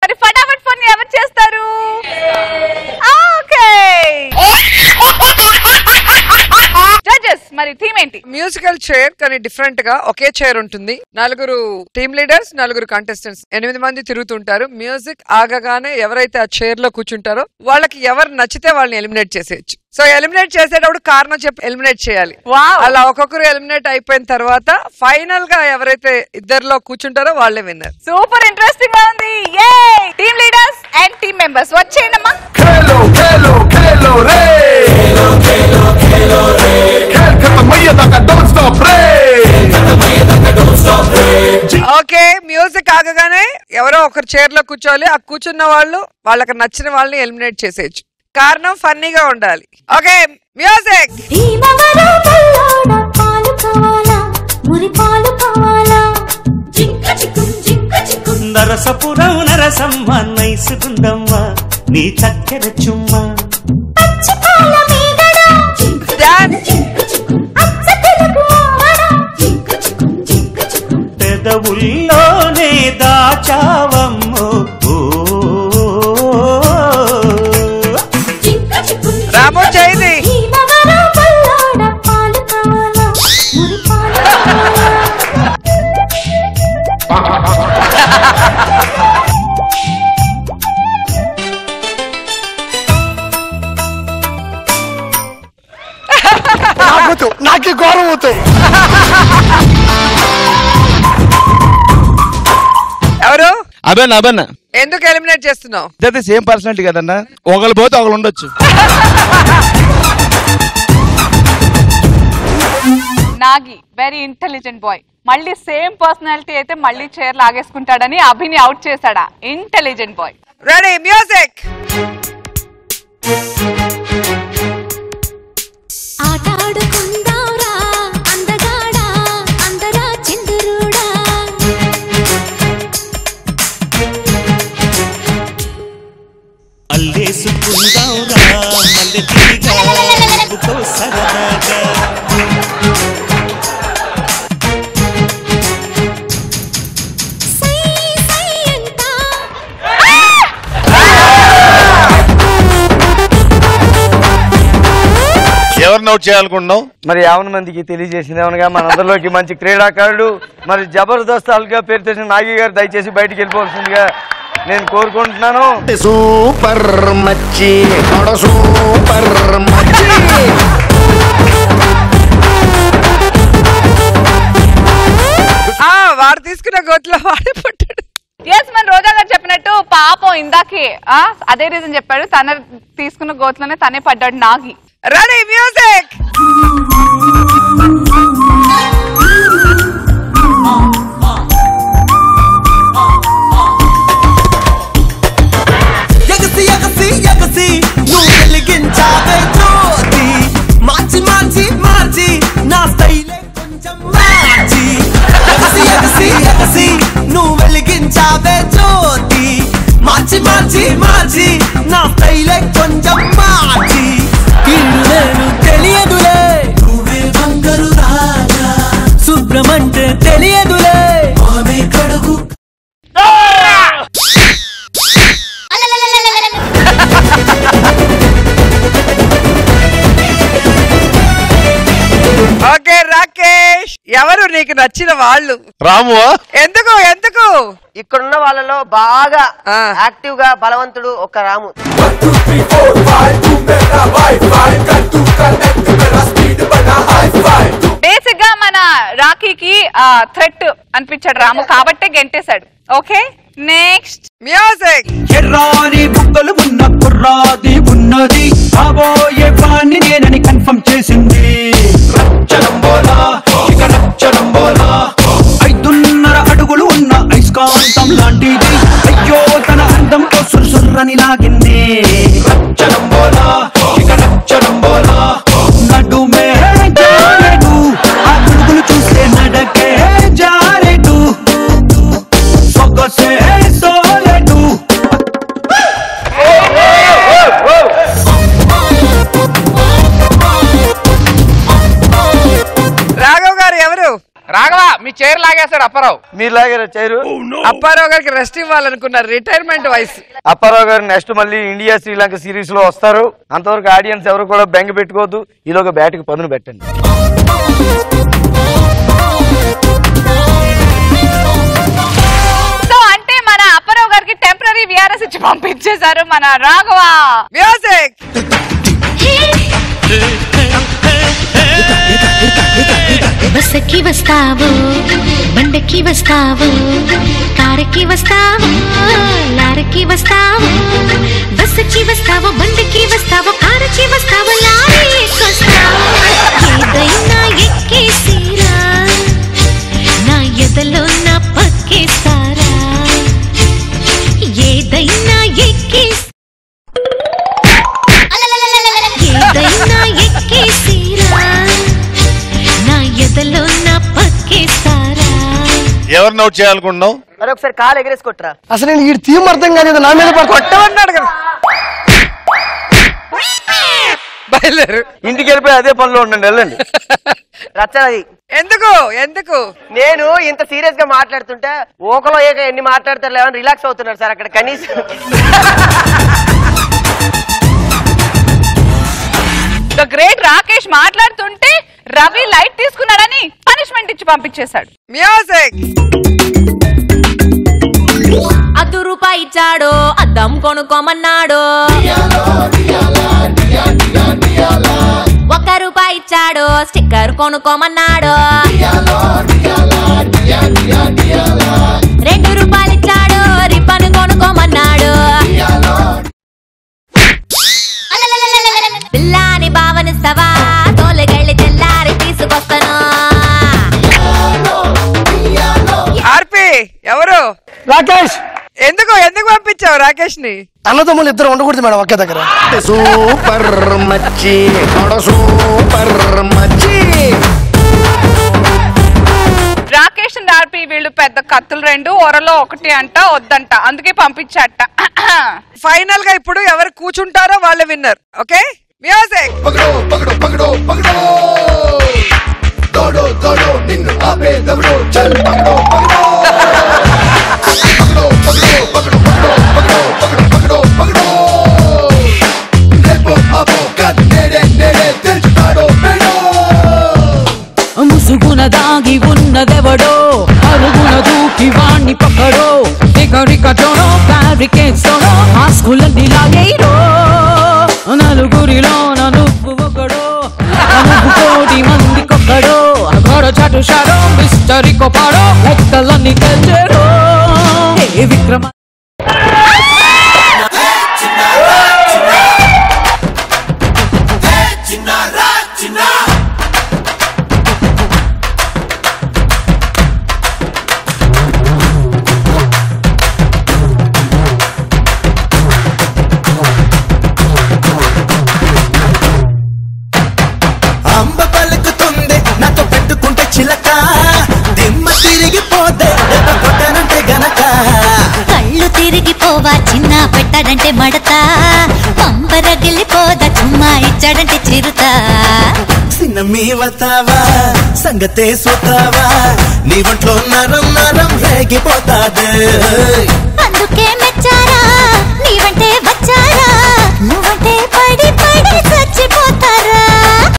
మరి ఫటాఫట్ ఫోన్ ఎవరు చేస్తారు ఓకే జడ్జెస్ మరి థీమ్ ఏంటి మ్యూజికల్ చైర్ కానీ డిఫరెంట్ గా ఒకే చైర్ ఉంటుంది నలుగురు టీమ్ లీడర్స్ నలుగురు కంటెస్టెంట్స్ ఎనిమిది మంది తిరుగుతుంటారు మ్యూజిక్ ఆగగానే ఎవరైతే ఆ చైర్ లో కూర్చుంటారో వాళ్ళకి ఎవరు నచ్చితే వాళ్ళని ఎలిమినేట్ చేసేయచ్చు సో ఎలిమినేట్ చేసేటప్పుడు కారణం చెప్పి ఎలిమినేట్ చేయాలి అలా ఒక్కొక్కరు ఎలిమినేట్ అయిపోయిన తర్వాత ఫైనల్ గా ఎవరైతే ఇద్దరిలో కూర్చుంటారో వాళ్ళే విన్నర్ సూపర్ ఇంట్రెస్టింగ్ గా ఉంది ఏ team leaders and team members వచ్చేయండమ్మా खेलो खेलो खेलो रे खेलो खेलो खेलो रे खेल खत्म मैया तक डोंट स्टॉप रे ఓకే మ్యూజిక్ ఆగగానే ఎవరో ఒకరు చైర్ లో కూర్చోవాలి ఆ కూర్చున్న వాళ్ళు వాళ్ళకి నచ్చిన వాళ్ళని ఎలిమినేట్ చేసేయచ్చు కారణం ఫన్నీగా ఉండాలి ఓకే మ్యూజిక్ భీమవరం పల్లోడ పాలు కావాలా మురి పాలు కావాలా జింక చిక్కుం జింక చిక్కుం నరసపురం నరసమ్మ నైసుకుందమ్మ నీ చక్కెర చుమ్మ పచ్చి పాల మీగడ అచ్చ తెలుగు ఆవడ జింక చిక్కుం జింక చిక్కుం పెదవుల్లోనే దాచావమ్మో ఓ. జింక చిక్కుం రామో చేయి భీమవరం పల్లోడ పాలు కావాలా మురి పాలు కావాలా నాకొద్దు నాకు గౌరవం అవుతాయి ఎవరు అబన్ అబన్ ఎందుకు ఎలిమినేట్ చేస్తున్నావు ఇద్దరిది సేమ్ పర్సనాలిటీ కదన్నా ఒకళ్ళు పోతే ఒకళ్ళు ఉండొచ్చు నాగి వెరీ ఇంటెలిజెంట్ బాయ్ మళ్ళీ సేమ్ పర్సనాలిటీ అయితే మళ్ళీ చైర్ లాగేసుకుంటాడని అభిని అవుట్ చేశాడా ఇంటెలిజెంట్ బాయ్ రెడీ మ్యూజిక్ ఆటాడుకుందాంరా అందగాడా అందరా చిందురుడా అల్లేసుకుందాంరా మల్లె తీగ పువ్వుతో సరదాగా సై సై అంటా ఎవరిని అవుట్ చేయాలనుకుంటున్నావు మరి యావన మందికి తెలియజేసింది ఏమనగా మనందరిలోకి మంచి క్రీడాకారుడు మరి జబర్దస్త్ అల్గా పేరు తెచ్చిన నాగి గారు దయచేసి బయటికి వెళ్ళిపోవాల్సిందిగా నేను కోరుకుంటున్నాను సూపర్ మచ్చి ఆడ సూపర్ మచ్చి ఆ వాడు తీసుకున్న గోతులో వాడే పుట్టాడు ఎస్ మన రోజా గారు చెప్పినట్టు పాపం ఇందాకే ఆ, అదే రీజన్ చెప్పాడు తన తీసుకున్న గోతులోనే తనే పడ్డాడు నాగి రెడీ మ్యూజిక్ ఎగసి ఎగసి ఎగసి నువ్వు వెలిగించావే జ్యోతి మార్చి మార్చి మార్చి నా స్టైలే కొంచెం మార్చి ఎగసి ఎగసి ఎగసి నువ్వు వెలిగించావే జ్యోతి మార్చి మార్చి మార్చి నా స్టైలే కొంచెం మార్చి కీడు నేను తెలియదులే నువ్వే బంగారు రాజా శుభ్రమంటే తెలియదులే ఆమె కడుగు ఓకే రాకేష్ ఎవరు నీకు నచ్చిన వాళ్ళు రామువా ఎందుకు ఎందుకు ఇక్కడున్న వాళ్ళలో బాగా యాక్టివ్ గా బలవంతుడు ఒక రాము బేసిక్ గా మన రాఖీకి థ్రెట్ అనిపించాడు రాము కాబట్టే గెంటేశాడు ఓకే నెక్స్ట్ మ్యూజిక్ ఎర్రాని బుగ్గలు ఉన్న కుర్రాది ఉన్నది కాబోయే వాణ్ణి నేనని కన్ఫర్మ్ చేసింది రచ్చడంబోలా ఇక రచ్చడంబోలా ఐదున్నర అడుగులు ఉన్న ఐస్కాంతం లాంటిది అయ్యో తన అందంతో సుర్సుర్రని లాగింది రచ్చడంబోలా ఇక రచ్చడంబోలా నడుమే జారెడు ఆ అడుగులు చూస్తే నడకే జారెడు సొగసే సోలెడు రాఘవ్ గారు ఎవరు రాఘవ మీ చైర్ లాగేశాడు అప్పారావు మీరు లాగారు చైరు అప్పారావు గారికి రెస్ట్ ఇవ్వాలనుకున్నారు రిటైర్మెంట్ వయసు అప్పారావు గారు నెక్స్ట్ మళ్ళీ ఇండియా శ్రీలంక సిరీస్ లో వస్తారు అంతవరకు ఆడియన్స్ ఎవరు కూడా బెంగ పెట్టుకోవద్దు ఈలోగా బ్యాట్కి పదును పెట్టండి సో అంటే మన అప్పారావు గారికి టెంపరీ విఆర్ఎస్ ఇచ్చి పంపించేశారు మన రాఘవ మ్యూజిక్ బస్సుకి వస్తావు బండకి వస్తావు కారుకి వస్తావు లారీకి వస్తావు బస్సుకి వస్తావు బండికి వస్తావు కారుకి వస్తావు లారీకి వస్తావు ఏదైనా ఎక్కేసిరా నా ఎదలో నా పక్కేస్తారా ఏదైనా ఎక్కేసి ఏదైనా ఎక్కేసిరా నా ఎదలో నా పక్కేస్తారా ఎవరిని అవుట్ చేయాలనుకుంటున్నావు మరి ఒకసారి కాలు ఎగరేసుకొట్రా అసలు నేను ఈ థీమ్ అర్థం కాలేదు నా మీద పడుకో కొట్టమన్నాడు కదా బయలుదేరు ఇంటికి వెళ్ళిపోయి అదే పనిలో ఉండండి వెళ్ళండి రచ్చనది ఎందుకు ఎందుకు నేను ఇంత సీరియస్ గా మాట్లాడుతుంటే ఓకలో ఏక ఎన్ని మాట్లాడతారు లేవని రిలాక్స్ అవుతున్నారు సార్ అక్కడ కనీసం ద గ్రేట్ రాకేష్ మాట్లాడుతుంటే రవి లైట్ తీసుకున్నాడని పనిష్మెంట్ ఇచ్చి పంపించేశాడు మ్యూజిక్ అద్దు రూపాయి ఇచ్చాడు అద్దం కొనుక్కోమన్నాడు ఒక్క రూపాయి ఇచ్చాడు స్టిక్కర్ కొనుక్కోమన్నాడు రెండు రూపాయలు ఇచ్చాడు రిబ్బన్ కొనుక్కోమన్నాడు పిల్లాని భావనిస్తావా తోలుకెళ్ళి తెల్లారి తీసుకొస్తాను ఆర్పి ఎవరు రాకేష్ ఎందుకు ఎందుకు పంపించావు రాకేష్ ని అన్నదమ్ములు ఇద్దరు ఉండకూడదు మేడం ఒకే దగ్గర సూపర్ మచ్చి సూపర్ మచ్చి రాకేష్ అండ్ ఆర్పి వీళ్ళు పెద్ద కత్తులు రెండు ఒరలో ఒకటి అంట వద్దంట అందుకే పంపించాట ఫైనల్ గా ఇప్పుడు ఎవరు కూర్చుంటారో వాళ్ళే విన్నర్ ఓకే మ్యూజిక్ పగడో పగడో పగడో పగడో దోడో దోడో నిన్ను ఆపే దవడో చల్ పగడో పగడో పగడో పగడో పగడో పగడో పగడో పగడో పగడో పగడో రేపో ఆపో కాదు నేడే నేడే తెలుసుతాడో మేడో ముసుగున దాగి ఉన్నదెవడో అరుగున దూకి వాణ్ణి పక్కడో రికరికటోనో ఫ్యాబ్రికేట్స్తోనో ఆస్కులన్నీ లాగేరో నలుగురిలో నువ్వు ఒకడో నువ్వు కోటి మంది కొక్కడో అగోడ చటు షాడో మిస్టరీ కొపాడో లెక్కలన్నీ తెచ్చరో ఏ విక్రమ అంబ పలుకుతుంది నాతో పెట్టుకుంటే చిలక దిమ్మ తిరిగిపోతే దెబ్బ కొట్టనంటే గనక కళ్ళు తిరిగిపోవా చిన్న పెట్టాడంటే మడత పంపరగిలిపోదా చుమ్మా ఇచ్చాడంటే చిరుత చిన్న మీ వతావా సంగతే సోతావా నీ ఒంట్లో నరం నరం రేగిపోతాదే అందుకే మెచ్చారా నీవంటే వచ్చారా నువ్వంటే పడి పడి చచ్చిపోతారా